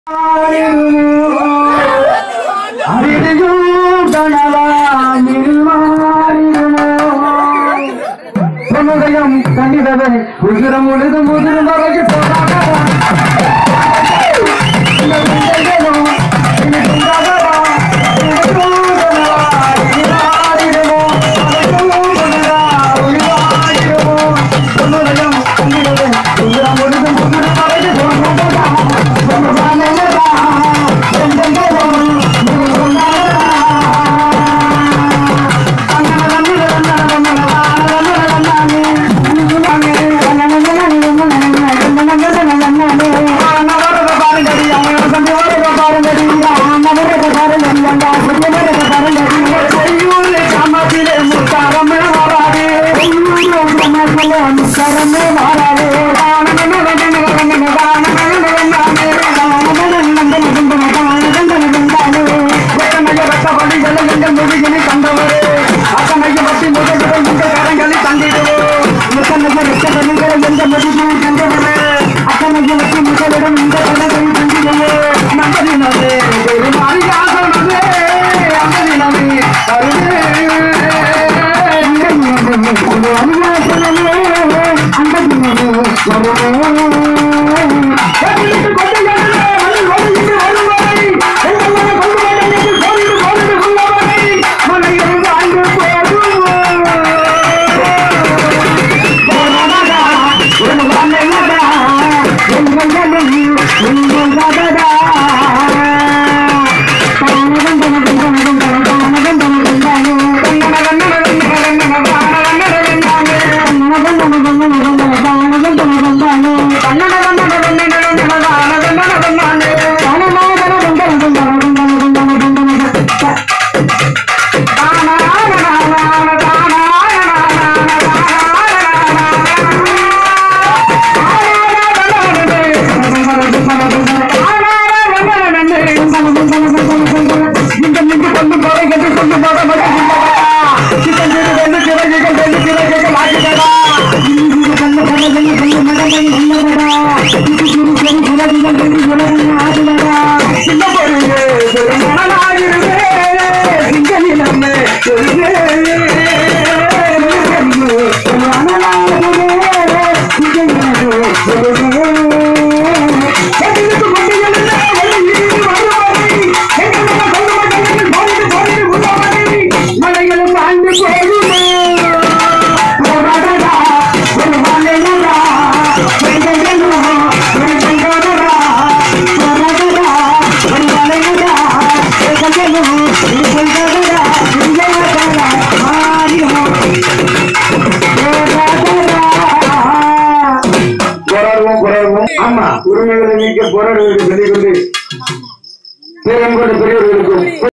உதயம் கண்டிதவன் உதிரம் உழுதும் உதிரும் வகைக்கு கண்டவரே அத்தனையும் பற்றி முதல்வரை இந்த கரங்களை தந்திடுவோம் எந்த மதிப்பையும் கண்டவரே அத்தனையும் பற்றி முதலிடம் இந்த கரங்களை தந்திடுவோம் நம்பதினரே மாளிகாசனே அம்பதினரே மலைகளும் ஆண்டு போராடுவோம் போராடுவோம் ஆமா உரிமைகளை நீக்க போராடுவதற்கு சொல்லிக் கொண்டு பெரியவர்களுக்கும்